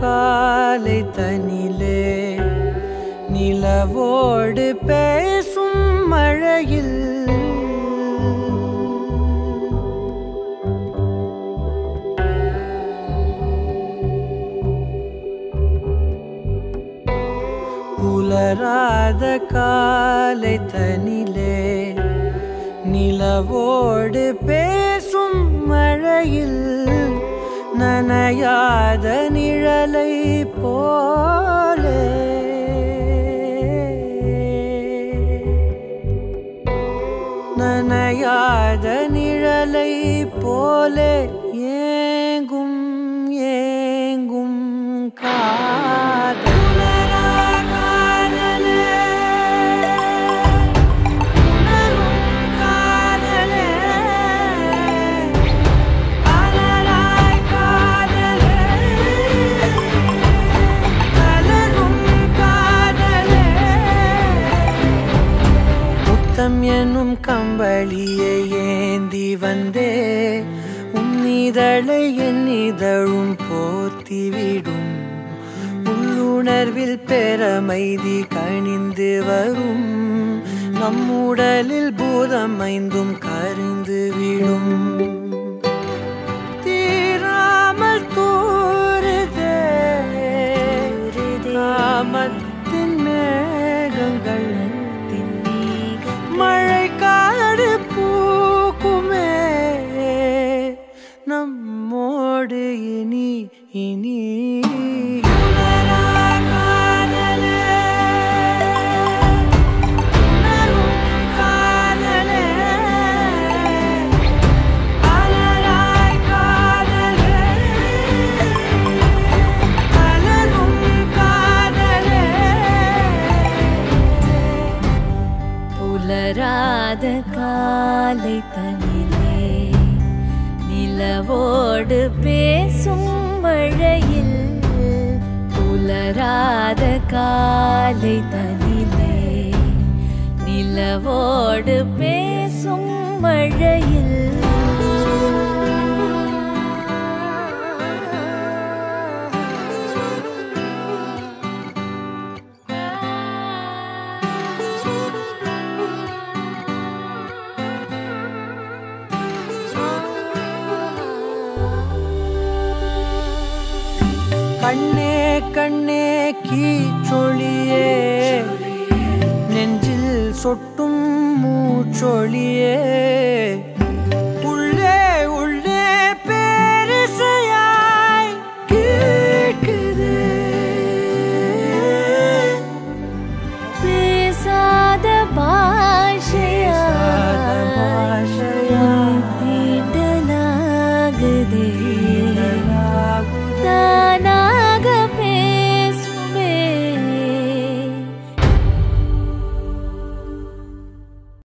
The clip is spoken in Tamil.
காலை தனிலே நிலவோடு பேசும் மழையில் புலராத காலை தனிலே நிலவோடு பேசும் மழையில் நனையாத நிழலை போலே நனையாத நிழலை போலே ஏங்கும் ஏங்கும் காதல் உணரும் காதலே அலராய் காதலே அலரும் காதலே முத்தம் என்னும் கம்பளியை ஏந்தி வந்தே உன்னிதழை என் இதழும் போர்த்திவிடும் உள்ளுணர்வில் பெறமைதி கணிந்து வரும் நம்முடலில் பூதம் ஐந்தும் கரிந்து விடும் தீராமல் தூருதே காமத்தின் மேகங்கள் மழை காடு பூக்குமே நம்மோடு இனி இனி உணரும் காதலே அலராய் காதலே அலரும் காதலே புலராத காலை தனிலே நிலவோடு பேசும் மழையில் புலராத காலை தனிலே நிலவோடு பேசும் மழையில் கண்ணே கண்ணே கீச்சொழியே நெஞ்சில் சொட்டும் மூச்சொழியே உள்ளே உள்ளே பேரிசையாய் கேட்குதே பேசாத பாஷையா பேசாத பாஷையா. தீண்டலாகுதே